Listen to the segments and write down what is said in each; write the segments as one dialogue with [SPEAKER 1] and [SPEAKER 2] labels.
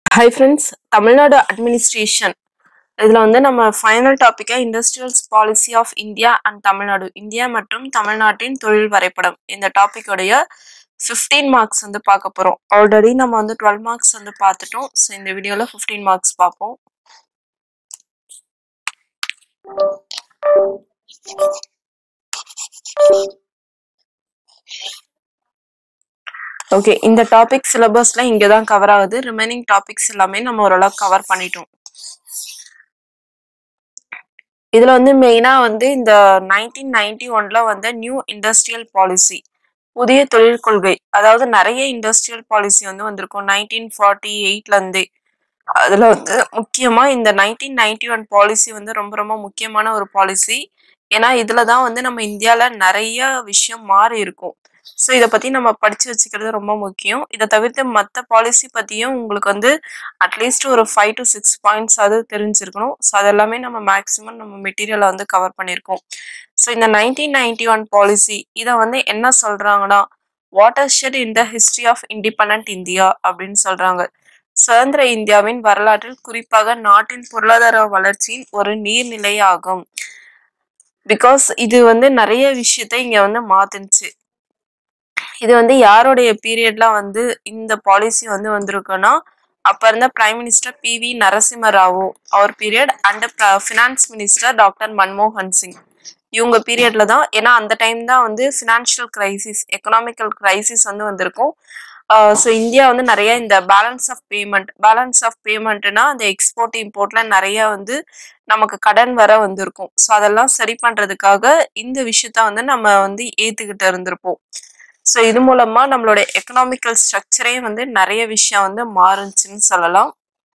[SPEAKER 1] Hi friends Tamil Nadu administration இதில் வந்து நம்ம ஃபைனல் டாப்பிக்காக industrials policy of India and Tamil Nadu India மற்றும் தமிழ்நாட்டின் தொழில் வரைபடம் இந்த டாப்பிக்கோடைய ஃபிஃப்டீன் மார்க்ஸ் வந்து பார்க்க போகிறோம் ஆல்ரெடி நம்ம வந்து டுவெல் மார்க்ஸ் வந்து பார்த்துட்டோம் ஸோ இந்த வீடியோவில் ஃபிஃப்டீன் மார்க்ஸ் பார்ப்போம் ஓகே இந்த டாபிக் சிலபஸ்ல இங்கே தான் கவர் ஆகுது ரிமைனிங் டாபிக்ஸ் எல்லாமே நம்ம ஓரளவு கவர் பண்ணிட்டோம் இதுல வந்து மெயினா வந்து இந்த நைன்டீன் நைன்டி ஒன்ல வந்து நியூ இண்டஸ்ட்ரியல் பாலிசி புதிய தொழில் கொள்கை அதாவது நிறைய இண்டஸ்ட்ரியல் பாலிசி வந்து வந்திருக்கும் நைன்டீன் ஃபார்ட்டி எயிட்ல இருந்தே அதுல வந்து முக்கியமா இந்த நைன்டீன் நைன்டி ஒன் பாலிசி வந்து ரொம்ப ரொம்ப முக்கியமான ஒரு பாலிசி ஏன்னா இதுல தான் வந்து நம்ம இந்தியால நிறைய விஷயம் மாறி இருக்கும் ஸோ இதை பத்தி நம்ம படிச்சு வச்சுக்கிறது ரொம்ப முக்கியம் இதை தவிர்த்து மற்ற பாலிசி பத்தியும் உங்களுக்கு வந்து அட்லீஸ்ட் ஒரு ஃபைவ் டு சிக்ஸ் பாயிண்ட்ஸ் அது தெரிஞ்சிருக்கணும் ஸோ அதெல்லாமே நம்ம மேக்ஸிமம் நம்ம மெட்டீரியலை வந்து கவர் பண்ணியிருக்கோம் ஸோ இந்த நைன்டீன் நைன்டி ஒன் பாலிசி இதை வந்து என்ன சொல்றாங்கன்னா watershed in the history of independent India அப்படின்னு சொல்றாங்க சுதந்திர இந்தியாவின் வரலாற்றில் குறிப்பாக நாட்டின் பொருளாதார வளர்ச்சியின் ஒரு நீர்நிலை ஆகும் பிகாஸ் இது வந்து நிறைய விஷயத்த இங்க வந்து மாத்துனுச்சு இது வந்து யாருடைய பீரியட்ல வந்து இந்த பாலிசி வந்து வந்திருக்குன்னா அப்ப இருந்த prime minister P V Narasimha Rao அவர் period and finance minister doctor மன்மோகன் சிங் இவங்க பீரியட்ல தான் ஏன்னா அந்த டைம் தான் வந்து ஃபினான்ஷியல் கிரைசிஸ் எக்கனாமிக்கல் கிரைசிஸ் வந்து வந்திருக்கும் ஸோ இந்தியா வந்து நிறைய இந்த balance of payment balance of பேமெண்ட்னா அந்த எக்ஸ்போர்ட் இம்போர்ட்ல நிறைய வந்து நமக்கு கடன் வர வந்திருக்கும் ஸோ அதெல்லாம் சரி பண்றதுக்காக இந்த விஷயத்த வந்து நம்ம வந்து ஏத்துக்கிட்டு இருந்திருப்போம் ஸோ இது மூலமா நம்மளோட எக்கனாமிக்கல் ஸ்ட்ரக்சரே வந்து நிறைய விஷயம் வந்து மாறுச்சுன்னு சொல்லலாம்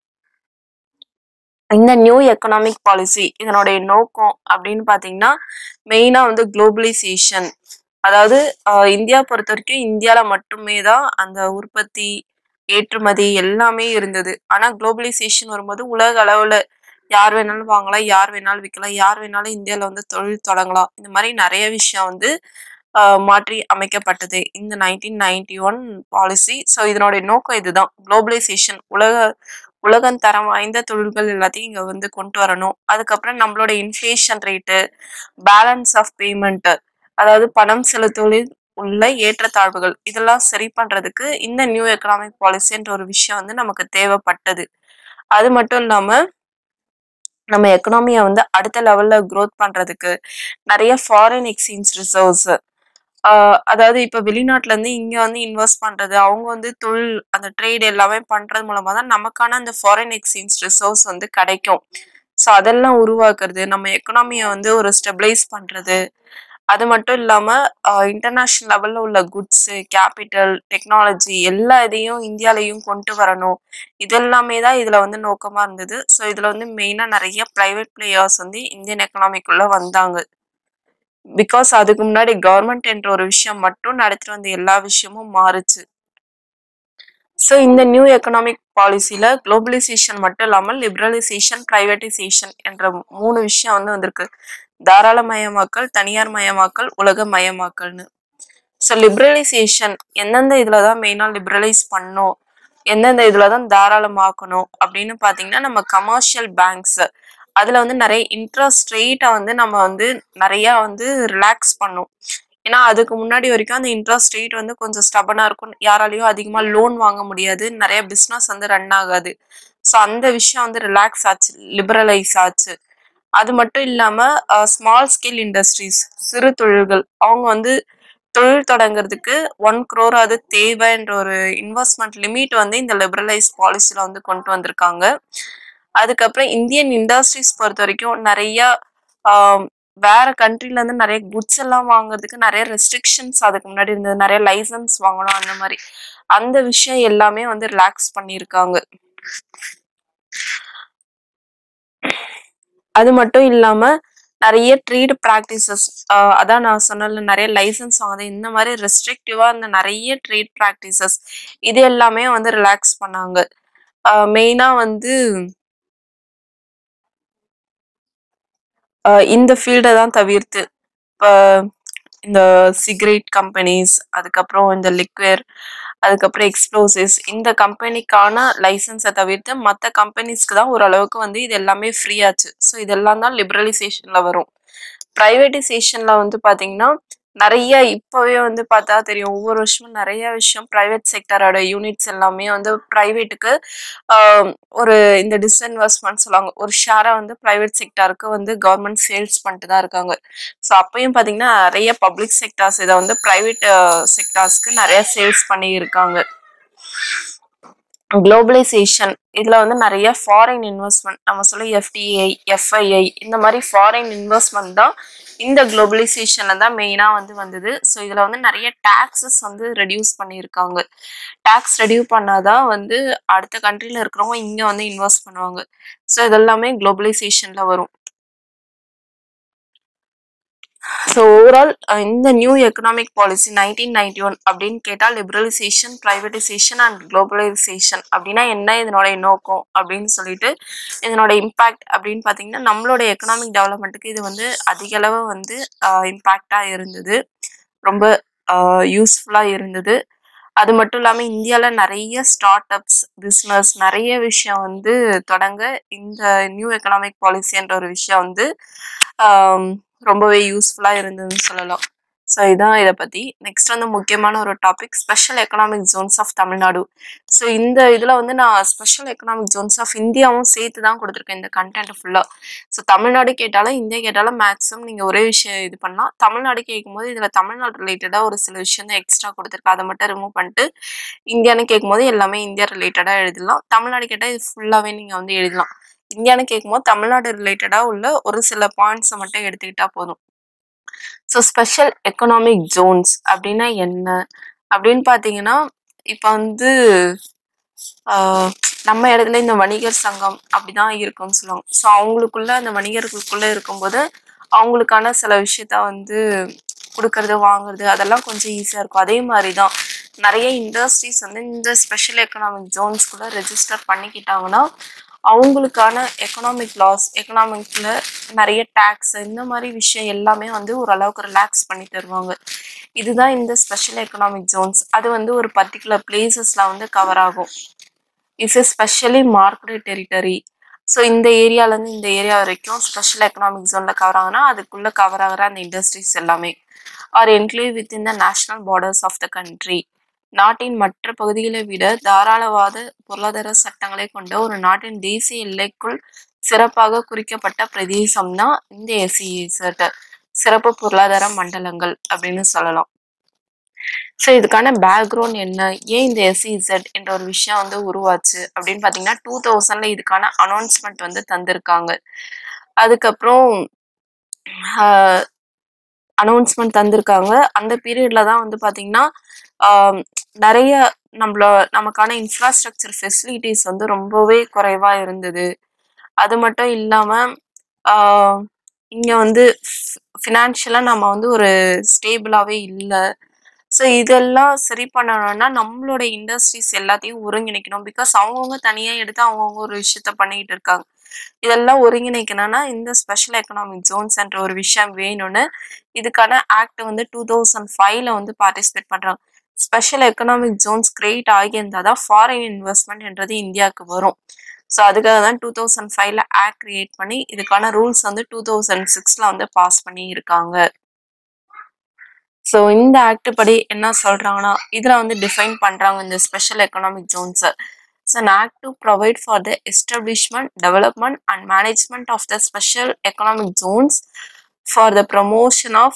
[SPEAKER 1] இந்த நியூ எக்கனாமிக் பாலிசி இதனுடைய நோக்கம் அப்படின்னு பார்த்தீங்கன்னா மெயினாக வந்து குளோபலைசேஷன் அதாவது ஆஹ், இந்தியா பொறுத்த வரைக்கும் இந்தியாவில் மட்டுமே தான் அந்த உற்பத்தி ஏற்றுமதி எல்லாமே இருந்தது ஆனால் குளோபலைசேஷன் வரும்போது உலக அளவில் யார் வேணாலும் வாங்கலாம் யார் வேணாலும் விற்கலாம் யார் வேணாலும் இந்தியாவில் வந்து தொழில் தொடங்கலாம் இந்த மாதிரி நிறைய விஷயம் வந்து ஆஹ், மாற்றி அமைக்கப்பட்டது இந்த nineteen ninety one policy so இதனுடைய நோக்கம் இதுதான் குளோபலைசேஷன் உலக உலகம் தரம் வாய்ந்த தொழில்கள் எல்லாத்தையும் இங்கே வந்து கொண்டு வரணும் அதுக்கப்புறம் நம்மளோட inflation rate balance of payment அதாவது பணம் செலுத்துவதில் உள்ள ஏற்றத்தாழ்வுகள் இதெல்லாம் சரி பண்றதுக்கு இந்த நியூ எக்கனாமிக் பாலிசின்ற ஒரு விஷயம் வந்து நமக்கு தேவைப்பட்டது அது மட்டும் இல்லாம நம்ம எக்கனாமியை வந்து அடுத்த லெவல்ல க்ரோத் பண்றதுக்கு நிறைய ஃபாரின் எக்ஸ்சேஞ்ச் ரிசர்வ்ஸ் அதாவது இப்ப வெளிநாட்டுல இருந்து இங்க வந்து இன்வெஸ்ட் பண்றது அவங்க வந்து தொழில் அந்த ட்ரேட் எல்லாமே பண்றது மூலமா தான் நமக்கான அந்த ஃபாரின் எக்ஸ்சேஞ்ச் ரிசர்வ்ஸ் வந்து கிடைக்கும் ஸோ அதெல்லாம் உருவாக்குறது நம்ம எக்கனாமியை வந்து ஒரு ஸ்டெபிளைஸ் பண்றது அது மட்டும் இல்லாம இன்டர்நேஷனல் லெவல்ல உள்ள குட்ஸ் கேபிட்டல் டெக்னாலஜி எல்லா இதையும் இந்தியாலையும் கொண்டு வரணும் இதெல்லாமே தான் இதுல வந்து நோக்கமா இருந்தது ஸோ இதுல வந்து மெயினா நிறைய பிரைவேட் பிளேயர்ஸ் வந்து இந்தியன் எக்கனாமிக்குள்ள வந்தாங்க பிகாஸ் அதுக்கு முன்னாடி கவர்மெண்ட் என்ற ஒரு விஷயம் மட்டும் நடத்திட்டு வந்த எல்லா விஷயமும் மாறுச்சு ஸோ இந்த நியூ எக்கனாமிக் பாலிசியில் குளோபலைசேஷன் மட்டும் இல்லாமல் லிபரலைசேஷன் ப்ரைவேட்டைசேஷன் என்ற மூணு விஷயம் வந்து வந்திருக்கு தாராளமயமாக்கல் தனியார் மயமாக்கல் உலக மயமாக்கல்னு ஸோ லிபரலைசேஷன் எந்தெந்த இதில் தான் மெயினாக லிபரலைஸ் பண்ணோம் எந்தெந்த இதில் தான் தாராளமாக்கணும் அப்படின்னு பார்த்தீங்கன்னா நம்ம கமர்ஷியல் பேங்க்ஸ் அதில் வந்து நிறைய இன்ட்ரெஸ்ட் ரேட்டை வந்து நம்ம வந்து நிறையா வந்து ரிலாக்ஸ் பண்ணோம் ஏன்னா அதுக்கு முன்னாடி வரைக்கும் அந்த இன்ட்ரெஸ்ட் ரேட் வந்து கொஞ்சம் ஸ்டபனாக இருக்கும் யாராலையும் அதிகமாக லோன் வாங்க முடியாது நிறைய பிஸ்னஸ் வந்து ரன் ஆகாது ஸோ அந்த விஷயம் வந்து ரிலாக்ஸ் ஆச்சு லிபரலைஸ் ஆச்சு அது மட்டும் இல்லாமல் ஸ்மால் ஸ்கேல் இண்டஸ்ட்ரீஸ் சிறு தொழில்கள் அவங்க வந்து தொழில் தொடங்குறதுக்கு ஒன் க்ரோர் அது தேவைன்ற ஒரு இன்வெஸ்ட்மெண்ட் லிமிட் வந்து இந்த லிபரலைஸ் பாலிசியில் வந்து கொண்டு வந்திருக்காங்க அதுக்கப்புறம் இந்தியன் இண்டஸ்ட்ரீஸ் பொறுத்த வரைக்கும் நிறைய ஆம், வேற கண்ட்ரில இருந்து நிறைய குட்ஸ் எல்லாம் வாங்குறதுக்கு நிறைய ரெஸ்ட்ரிக்ஷன்ஸ் அதுக்கு முன்னாடி இருந்தது நிறைய லைசன்ஸ் வாங்கணும் அந்த மாதிரி அந்த விஷயம் எல்லாமே வந்து ரிலாக்ஸ் பண்ணியிருக்காங்க அது மட்டும் இல்லாம நிறைய ட்ரேட் ப்ராக்டிசஸ் அதான் நான் சொன்னல நிறைய லைசன்ஸ் வாங்குது இந்த மாதிரி ரெஸ்ட்ரிக்டிவா இந்த நிறைய ட்ரேட் ப்ராக்டிசஸ் இது எல்லாமே வந்து ரிலாக்ஸ் பண்ணாங்க மெயினா வந்து ஆஹ் இந்த ஃபீல்டை தான் தவிர்த்து இப்போ இந்த சிகரெட் கம்பெனிஸ் அதுக்கப்புறம் இந்த லிக்வேர் அதுக்கப்புறம் எக்ஸ்ப்ளோசிவ்ஸ் இந்த கம்பெனிக்கான லைசன்ஸை தவிர்த்து மற்ற கம்பெனிஸ்க்கு தான் ஓரளவுக்கு வந்து இது எல்லாமே ஃப்ரீ ஆச்சு ஸோ இதெல்லாம் தான் லிபரலைசேஷனில் வரும் ப்ரைவேட்டைசேஷனில் வந்து பார்த்தீங்கன்னா நிறைய இப்போவே வந்து பார்த்தா தெரியும் ஒவ்வொரு வருஷமும் நிறைய விஷயம் ப்ரைவேட் செக்டரோட யூனிட்ஸ் எல்லாமே வந்து ப்ரைவேட்டுக்கு ஒரு இந்த டிஸ்இன்வெஸ்ட்மெண்ட் சொல்லுவாங்க ஒரு ஷேரை வந்து ப்ரைவேட் செக்டாருக்கு வந்து கவர்மெண்ட் சேல்ஸ் பண்ணிட்டு தான் இருக்காங்க ஸோ அப்பயும் பார்த்தீங்கன்னா நிறைய பப்ளிக் செக்டார்ஸ் இதை வந்து ப்ரைவேட் செக்டார்ஸ்க்கு நிறைய சேல்ஸ் பண்ணி இருக்காங்க குளோபலைசேஷன் இதில் வந்து நிறைய ஃபாரின் இன்வெஸ்ட்மெண்ட் நம்ம சொல்ல எஃப்டிஐ எஃப்ஐஐ இந்த மாதிரி ஃபாரின் இன்வெஸ்ட்மெண்ட் தான் இந்த குளோபலைசேஷனில் தான் மெயினாக வந்து வந்தது ஸோ இதில் வந்து நிறைய டேக்ஸஸ் வந்து ரெடியூஸ் பண்ணியிருக்காங்க டேக்ஸ் ரெடியூ பண்ணாதான் வந்து அடுத்த கண்ட்ரியில் இருக்கிறவங்க இங்கே வந்து இன்வெஸ்ட் பண்ணுவாங்க ஸோ இதெல்லாமே குளோபலைசேஷனில் வரும் ஸோ ஓவரால் இந்த new economic policy nineteen ninety one அப்படின்னு கேட்டால் லிபரலைசேஷன் ப்ரைவேட்டைசேஷன் அண்ட் குளோபலைசேஷன் அப்படின்னா என்ன இதனுடைய நோக்கம் அப்படின்னு சொல்லிட்டு இதனோட இம்பேக்ட் அப்படின்னு பார்த்தீங்கன்னா நம்மளோட எக்கனாமிக் டெவலப்மெண்ட்டுக்கு இது வந்து அதிக அளவு வந்து இம்பேக்டாக இருந்தது ரொம்ப யூஸ்ஃபுல்லாக இருந்தது அது மட்டும் இல்லாமல் இந்தியாவில் நிறைய ஸ்டார்ட் அப்ஸ் பிஸ்னஸ் நிறைய விஷயம் வந்து தொடங்க இந்த நியூ எக்கனாமிக் பாலிசின்ற ஒரு விஷயம் வந்து ஆம், ரொம்பவே யூஸ்ஃபுல்லாக இருந்ததுன்னு சொல்லலாம் ஸோ இதான் இதை பற்றி நெக்ஸ்ட் வந்து முக்கியமான ஒரு topic special economic zones of Tamil Nadu so இந்த இதில் வந்து நான் ஸ்பெஷல் எக்கனாமிக் ஜோன்ஸ் ஆஃப் இந்தியாவும் சேர்த்து தான் கொடுத்துருக்கேன் இந்த கண்டென்ட் ஃபுல்லாக ஸோ தமிழ்நாடு கேட்டாலும் இந்தியா கேட்டாலும் மேக்ஸிமம் நீங்கள் ஒரே விஷயம் இது பண்ணலாம் தமிழ்நாடு கேட்கும்போது இதில் தமிழ்நாடு ரிலேட்டடாக ஒரு சில விஷயம் தான் எக்ஸ்ட்ரா கொடுத்துருக்கேன் அதை மட்டும் ரிமூவ் பண்ணிட்டு இந்தியான்னு கேட்கும்போது எல்லாமே இந்தியா ரிலேட்டடாக எழுதலாம் தமிழ்நாடு கேட்டால் இது ஃபுல்லாகவே நீங்கள் வந்து எழுதலாம் இந்தியான்னு கேட்கும்போது தமிழ்நாடு ரிலேட்டடாக உள்ள ஒரு சில பாயிண்ட்ஸை மட்டும் எடுத்துக்கிட்டா போதும் ஸோ ஸ்பெஷல் எக்கனாமிக் ஜோன்ஸ் அப்படின்னா என்ன அப்படின்னு பார்த்தீங்கன்னா இப்போ வந்து ஆஹ், நம்ம இடத்துல இந்த வணிகர் சங்கம் அப்படிதான் இருக்கும்னு சொல்லுவாங்க ஸோ அவங்களுக்குள்ள அந்த வணிகர்களுக்குள்ள இருக்கும்போது அவங்களுக்கான சில விஷயத்த வந்து கொடுக்கறது வாங்குறது அதெல்லாம் கொஞ்சம் ஈஸியாக இருக்கும் அதே மாதிரி தான் நிறைய இண்டஸ்ட்ரீஸ் வந்து இந்த ஸ்பெஷல் எக்கனாமிக் ஜோன்ஸ்குள்ளே ரெஜிஸ்டர் பண்ணிக்கிட்டாங்கன்னா அவங்களுக்கான எக்கனாமிக் லாஸ் எக்கனாமிக்ல நிறைய டேக்ஸ் இந்த மாதிரி விஷயம் எல்லாமே வந்து ஓரளவுக்கு ரிலாக்ஸ் பண்ணி தருவாங்க இதுதான் இந்த ஸ்பெஷல் எக்கனாமிக் ஜோன்ஸ் அது வந்து ஒரு பர்டிகுலர் பிளேசஸ்ல வந்து கவர் ஆகும் it's a specially market territory so இந்த ஏரியாலேருந்து இந்த ஏரியா வரைக்கும் ஸ்பெஷல் எக்கனாமிக் ஜோனில் கவர் ஆகுனா அதுக்குள்ளே கவர் ஆகிற அந்த இண்டஸ்ட்ரீஸ் எல்லாமே are enclave within the national borders of the country நாட்டின் மற்ற பகுதிகளை விட தாராளவாத பொருளாதார சட்டங்களை கொண்ட ஒரு நாட்டின் தேசிய எல்லைக்குள் சிறப்பாக குறிக்கப்பட்ட பிரதேசம் தான் இந்த எஸ்இசட் சிறப்பு பொருளாதார மண்டலங்கள் அப்படின்னு சொல்லலாம் ஸோ இதுக்கான பேக்ரவுண்ட் என்ன ஏன் இந்த எஸ்இசட் என்ற ஒரு விஷயம் வந்து உருவாச்சு அப்படின்னு பார்த்தீங்கன்னா டூ தௌசண்ட்ல இதுக்கான அனௌன்ஸ்மெண்ட் வந்து தந்திருக்காங்க அதுக்கப்புறம் அனௌன்ஸ்மெண்ட் தந்திருக்காங்க அந்த பீரியட்ல தான் வந்து பார்த்தீங்கன்னா ஆம், நிறைய நம்மள நமக்கான இன்ஃப்ராஸ்ட்ரக்சர் ஃபெசிலிட்டிஸ் வந்து ரொம்பவே குறைவா இருந்தது அது மட்டும் இல்லாம ஆஹ், இங்க வந்து ஃபினான்ஷியலா நம்ம வந்து ஒரு ஸ்டேபிளாவே இல்லை ஸோ இதெல்லாம் சரி பண்ணணும்னா நம்மளோட இண்டஸ்ட்ரீஸ் எல்லாத்தையும் ஒருங்கிணைக்கணும் பிகாஸ் அவங்கவுங்க தனியாக எடுத்து அவங்கவுங்க ஒரு விஷயத்த பண்ணிக்கிட்டு இருக்காங்க இதெல்லாம் ஒருங்கிணைக்கணும்னா இந்த ஸ்பெஷல் எக்கனாமிக் ஜோன்ஸ் என்ற ஒரு விஷயம் வேணும்னு இதுக்கான ஆக்ட் வந்து டூ தௌசண்ட் ஃபைவ்ல வந்து பார்ட்டிசிபேட் பண்றாங்க ஸ்பெஷல் எக்கனாமிக் ஜோன்ஸ் கிரியேட் ஆகியிருந்தால் தான் ஃபாரின் இன்வெஸ்ட்மெண்ட் என்றது இந்தியாவுக்கு வரும் ஸோ அதுக்காக தான் டூ தௌசண்ட் ஃபைவ்ல ஆக்ட் கிரியேட் பண்ணி இதுக்கான ரூல்ஸ் வந்து டூ தௌசண்ட் சிக்ஸ்ல வந்து பாஸ் பண்ணி இருக்காங்க ஸோ இந்த ஆக்ட் படி என்ன சொல்றாங்கன்னா இதில் வந்து டிஃபைன் பண்றாங்க இந்த ஸ்பெஷல் எக்கனாமிக் ஜோன்ஸை It's an act to provide for the establishment, development, and management of the special economic zones for the promotion of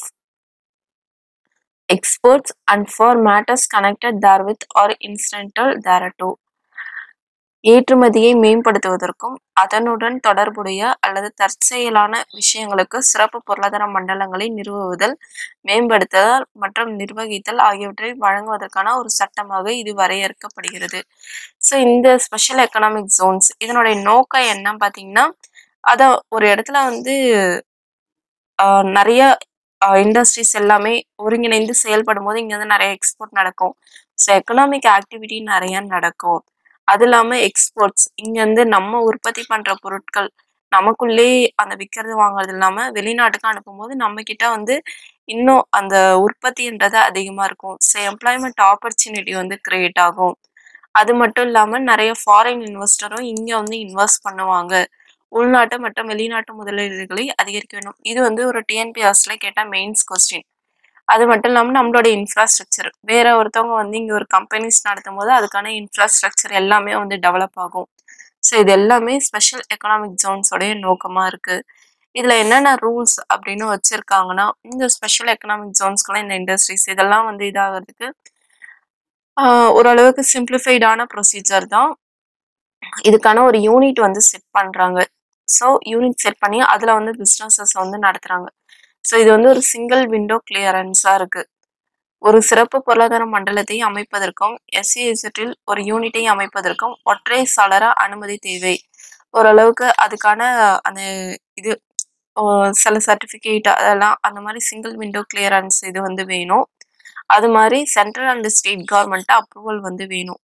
[SPEAKER 1] exports and for matters connected therewith or incidental thereto. ஏற்றுமதியை மேம்படுத்துவதற்கும் அதனுடன் தொடர்புடைய அல்லது தற்செயலான விஷயங்களுக்கு சிறப்பு பொருளாதார மண்டலங்களை நிறுவுதல் மேம்படுத்துதல் மற்றும் நிர்வகித்தல் ஆகியவற்றை வழங்குவதற்கான ஒரு சட்டமாக இது வரையறுக்கப்படுகிறது ஸோ இந்த ஸ்பெஷல் எக்கனாமிக் ஜோன்ஸ் இதனுடைய நோக்கம் என்ன பார்த்தீங்கன்னா அதை ஒரு இடத்துல வந்து ஆஹ், நிறைய இண்டஸ்ட்ரீஸ் எல்லாமே ஒருங்கிணைந்து செயல்படும் போது இங்கே வந்து நிறைய எக்ஸ்போர்ட் நடக்கும் ஸோ எக்கனாமிக் ஆக்டிவிட்டி நிறைய நடக்கும் அது இல்லாமல் எக்ஸ்போர்ட்ஸ் இங்கேருந்து நம்ம உற்பத்தி பண்ணுற பொருட்கள் நமக்குள்ளே அந்த விற்கிறது வாங்குறது இல்லாமல் வெளிநாட்டுக்கு அனுப்பும்போது நம்ம கிட்ட வந்து இன்னும் அந்த உற்பத்தின்றது அதிகமா இருக்கும். ஸோ எம்ப்ளாய்மென்ட் ஆப்பர்ச்சுனிட்டி வந்து கிரியேட் ஆகும். அது மட்டும் இல்லாம நெறைய ஃபாரின் இன்வெஸ்டரும் இங்க வந்து இன்வெஸ்ட் பண்ணுவாங்க. உள்நாட்டு மற்றும் வெளிநாட்டு முதலீடுகளை அதிகரிக்க வேண்டும். இது வந்து ஒரு டிஎன்பிஎஸ்சில கேட்ட மெயின்ஸ் கொஸ்டின். அது மட்டும் இல்லாம நம்மளோட இன்ஃப்ராஸ்ட்ரக்சர். வேற ஒருத்தவங்க வந்து இங்க ஒரு கம்பெனிஸ் நடத்தும்போது அதுக்கான இன்ஃப்ராஸ்ட்ரக்சர் எல்லாமே வந்து டெவலப் ஆகும். ஸோ இது எல்லாமே ஸ்பெஷல் எக்கனாமிக் ஜோன்ஸ் உடைய நோக்கமா இருக்கு. இதுல என்னென்ன ரூல்ஸ் அப்படின்னு வச்சிருக்காங்கன்னா, இந்த ஸ்பெஷல் எக்கனாமிக் ஜோன்ஸ்க்குலாம் இந்த இண்டஸ்ட்ரீஸ் இதெல்லாம் வந்து இதாகுறதுக்கு ஆ ஓரளவுக்கு சிம்ப்ளிஃபைடான ப்ரொசீஜர் தான். இதுக்கான ஒரு யூனிட் வந்து செட் பண்றாங்க. ஸோ யூனிட் செட் பண்ணி அதுல வந்து பிசினஸஸ் வந்து நடத்துறாங்க. ஸோ இது வந்து ஒரு சிங்கிள் விண்டோ கிளியரன்ஸா இருக்கு. ஒரு சிறப்பு பொருளாதார மண்டலத்தை அமைப்பதற்கும், எஸ்இஇசட்டில் ஒரு யூனிட்டை அமைப்பதற்கும் ஒற்றை சாளர அனுமதி தேவை. ஓரளவுக்கு அதுக்கான அந்த இது ஓ சில சர்டிஃபிகேட் அதெல்லாம் அந்த மாரி சிங்கிள் விண்டோ கிளியரன்ஸ் இது வந்து வேணும். அது மாரி central and state government approval வந்து வேணும்.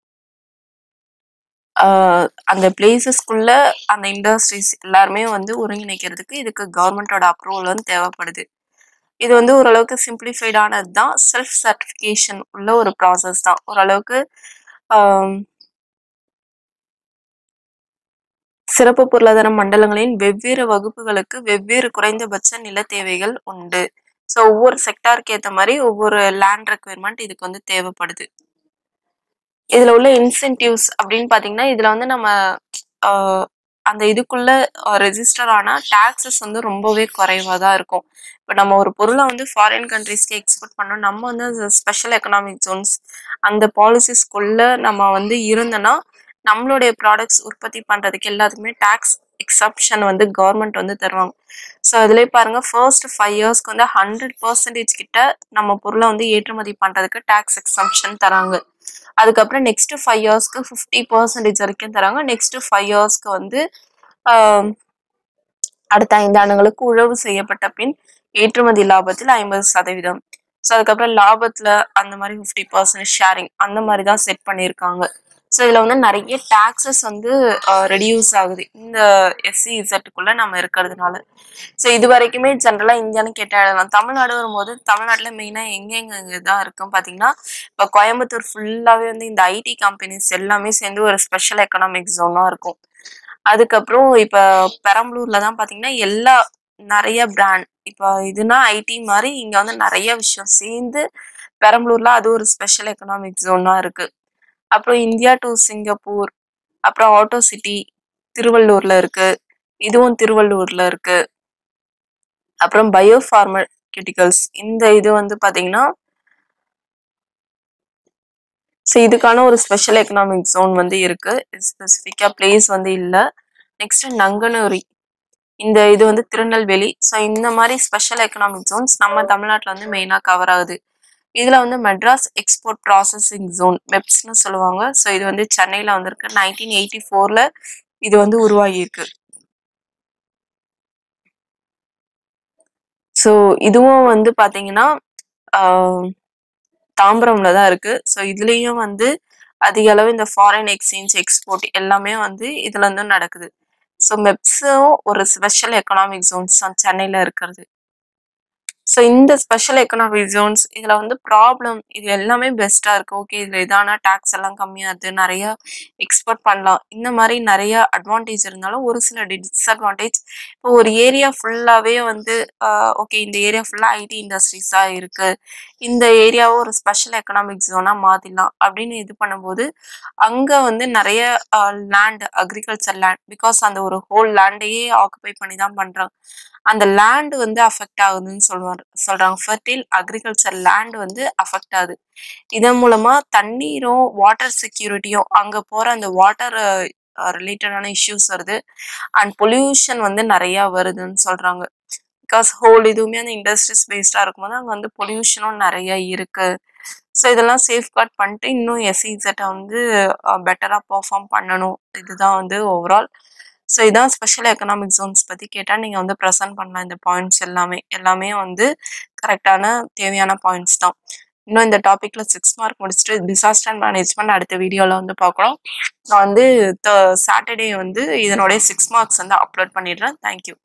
[SPEAKER 1] ஆ அந்த பிளேஸஸ்க்குள்ள அந்த இண்டஸ்ட்ரீஸ் எல்லாருமே வந்து ஒருங்கிணைக்கிறதுக்கு இதுக்கு கவர்ன்மென்ட்டோட அப்ரூவல் வந்து தேவைப்படுது. இது வந்து ஓரளவுக்கு சிம்ப்ளிஃபைடானது தான். செல்ஃப் சர்டிஃபிகேஷன் உள்ள ஒரு ப்ராசஸ் தான். ஓரளவுக்கு ஆம் சிறப்பு பொருளாதார மண்டலங்களின் வெவ்வேறு வகுப்புகளுக்கு வெவ்வேறு குறைந்தபட்ச நில தேவைகள் உண்டு. ஸோ ஒவ்வொரு செக்டாருக்கு ஏத்த மாரி ஒவ்வொரு லேண்ட் ரெக்வயர்மென்ட் இதுக்கு வந்து தேவைப்படுது. இதுல உள்ள இன்சென்டிவ்ஸ் அப்படின்னு பார்த்தீங்கன்னா, இதுல வந்து நம்ம ஆ அந்த இதுக்குள்ள அ ரெஜிஸ்டர் ஆனா டாக்ஸஸ் வந்து ரொம்பவே குறைவா தான் இருக்கும். இப்ப நம்ம ஒரு பொருள வந்து ஃபாரின் கண்ட்ரீஸ்க்கு எக்ஸ்போர்ட் பண்ணோம். நம்ம வந்து அந்த ஸ்பெஷல் எக்கனாமிக் ஜோன்ஸ் அந்த பாலிசிஸ்க்குள்ள நம்ம வந்து இருந்தோம்னா, நம்மளுடைய ப்ராடக்ட்ஸ் உற்பத்தி பண்றதுக்கு எல்லாத்துக்குமே டாக்ஸ் எக்ஸம்ப்ஷன் வந்து கவர்ன்மென்ட் வந்து தருவாங்க. ஸோ அதிலயே பாருங்க ஃபர்ஸ்ட் 5 இயர்ஸ்க்கு வந்து 100% கிட்ட நம்ம பொருள வந்து ஏற்றுமதி பண்றதுக்கு டாக்ஸ் எக்ஸம்ப்ஷன் தராங்க. அதுக்கப்புறம் நெக்ஸ்ட் 5 இயர்ஸ்க்கு 50% வரைக்கும் தராங்க. நெக்ஸ்ட் 5 இயர்ஸ்க்கு வந்து ஆ அடுத்த 5 ஆண்டுகளுக்கு உழவு செய்யப்பட்ட பின் ஏற்றுமதி லாபத்தில் 50% ஸோ அதுக்கப்புறம் லாபத்துல அந்த மாரி 50% ஷேரிங் அந்த மாரி தான் செட் பண்ணியிருக்காங்க. ஸோ இதுல வந்து நெறைய டாக்ஸஸ் வந்து அ ரெடியூஸ் ஆகுது. இந்த எஸ்இஇசட்க்குள்ள நம்ம இருக்கிறதுனால. ஸோ இதுவரைக்குமே ஜெனரலா இந்தியான்னு கேட்டா எழுதலாம். தமிழ்நாடு வரும்போது தமிழ்நாட்டுல மெயினா எங்கெங்க தான் இருக்குன்னு பார்த்தீங்கன்னா, இப்ப கோயம்புத்தூர் ஃபுல்லாவே வந்து இந்த ஐடி கம்பெனிஸ் எல்லாமே சேர்ந்து ஒரு ஸ்பெஷல் எக்கனாமிக் ஜோனா இருக்கும். அதுக்கப்புறம் இப்ப பெரம்பலூர்ல தான் பார்த்தீங்கன்னா, எல்லா நெறைய பிராண்ட் இப்ப இதுனா ஐடி மாரி இங்க வந்து நெறைய விஷயம் சேர்ந்து பெரம்பலூர்ல அது ஒரு ஸ்பெஷல் எக்கனாமிக் ஜோனா இருக்கு. அப்புறம் இந்தியா டூ சிங்கப்பூர், அப்புறம் ஆட்டோ சிட்டி திருவள்ளூர்ல இருக்கு. இதுவும் திருவள்ளூர்ல இருக்கு. அப்புறம் பயோ பார்மசூட்டிகல்ஸ் இந்த இது வந்து பார்த்தீங்கன்னா ஸோ இதுக்கான ஒரு ஸ்பெஷல் எக்கனாமிக் ஜோன் வந்து இருக்கு. ஸ்பெசிஃபிக்கா பிளேஸ் வந்து இல்ல. நெக்ஸ்ட் நங்கனூரி இந்த இது வந்து திருநெல்வேலி. ஸோ இந்த மாரி ஸ்பெஷல் எக்கனாமிக் ஜோன்ஸ் நம்ம தமிழ்நாட்டுல வந்து மெயினா கவர் ஆகுது. இதுல வந்து மெட்ராஸ் எக்ஸ்போர்ட் ப்ராசஸிங் ஜோன் மெப்ஸ்ன்னு சொல்லுவாங்க. ஸோ இது வந்து சென்னையில வந்திருக்கு. 1984ல இது வந்து உருவாகியிருக்கு. ஸோ இதுவும் வந்து பார்த்தீங்கன்னா, ஆ தாம்பரம்ல தான் இருக்கு. ஸோ இதுலயும் வந்து அதிக அளவு இந்த ஃபாரின் எக்ஸ்சேஞ்ச் எக்ஸ்போர்ட் எல்லாமே வந்து இதுல இருந்து நடக்குது. ஸோ மெப்ஸும் ஒரு ஸ்பெஷல் எக்கனாமிக் ஜோன்ஸ் தான் சென்னையில இருக்கிறது. ஸோ இந்த ஸ்பெஷல் எக்கனாமிக் ஜோன்ஸ் இதுல வந்து ப்ராப்ளம் இது எல்லாமே பெஸ்ட்டா இருக்கு. ஓகே இதுல இதானா டாக்ஸ் எல்லாம் கம்மியாகுது. நெறைய எக்ஸ்போர்ட் பண்ணலாம். இந்த மாரி நெறைய அட்வான்டேஜ் இருந்தாலும் ஒரு சில டிஸ்அட்வான்டேஜ் இப்போ ஒரு ஏரியா ஃபுல்லாவே வந்து ஆ ஓகே இந்த ஏரியா ஃபுல்லா ஐடி இண்டஸ்ட்ரீஸா இருக்கு. இந்த ஏரியாவ ஒரு ஸ்பெஷல் எக்கனாமிக் ஜோனா மாத்திடலாம் அப்படின்னு இது பண்ணும்போது, அங்க வந்து நெறைய அ லேண்ட் அக்ரிகல்ச்சர் லேண்ட் பிகாஸ் அந்த ஒரு ஹோல் லேண்டையே ஆக்குபை பண்ணி தான் பண்றாங்க. அந்த லேண்ட் வந்து அஃபெக்ட் ஆகுதுன்னு சொல்லுவாரு சொல்றாங்க. ஃபெர்டைல் அக்ரிகல்ச்சர் லேண்ட் வந்து அஃபெக்ட் ஆகுது. இதன் மூலமா தண்ணீரும், வாட்டர் செக்யூரிட்டியும் அங்க போற அந்த வாட்டர் அ ரிலேட்டடான இஷ்யூஸ் வருது. அண்ட் பொல்யூஷன் வந்து நெறைய வருதுன்னு சொல்றாங்க. பிகாஸ் ஹோல் இதுவுமே அந்த இண்டஸ்ட்ரீஸ் பேஸ்டா இருக்கும்போது அங்க வந்து பொல்யூஷனும் நெறைய இருக்கு. ஸோ இதெல்லாம் சேஃப்கார்ட் பண்ணிட்டு இன்னும் எஸ்இஇசட்ட வந்து அ பெட்டரா பெர்ஃபார்ம் பண்ணணும். இதுதான் வந்து ஓவரால். ஸோ இதான் ஸ்பெஷல் எக்கனாமிக் ஜோன்ஸ் பத்தி கேட்டா நீங்க வந்து பிரசன்ட் பண்ணலாம் இந்த பாயிண்ட்ஸ் எல்லாமே. எல்லாமே வந்து கரெக்ட்டான தேவையான பாயிண்ட்ஸ் தான். இன்னும் இந்த டாபிக்ல 6 மார்க் முடிச்சுட்டு டிசாஸ்டர் மேனேஜ்மென்ட் அடுத்த வீடியோல வந்து பார்க்கலாம். நான் வந்து த சாட்டர்டே வந்து இதனுடைய 6 மார்க்ஸ் வந்து அப்லோட் பண்ணிடுறேன். Thank you.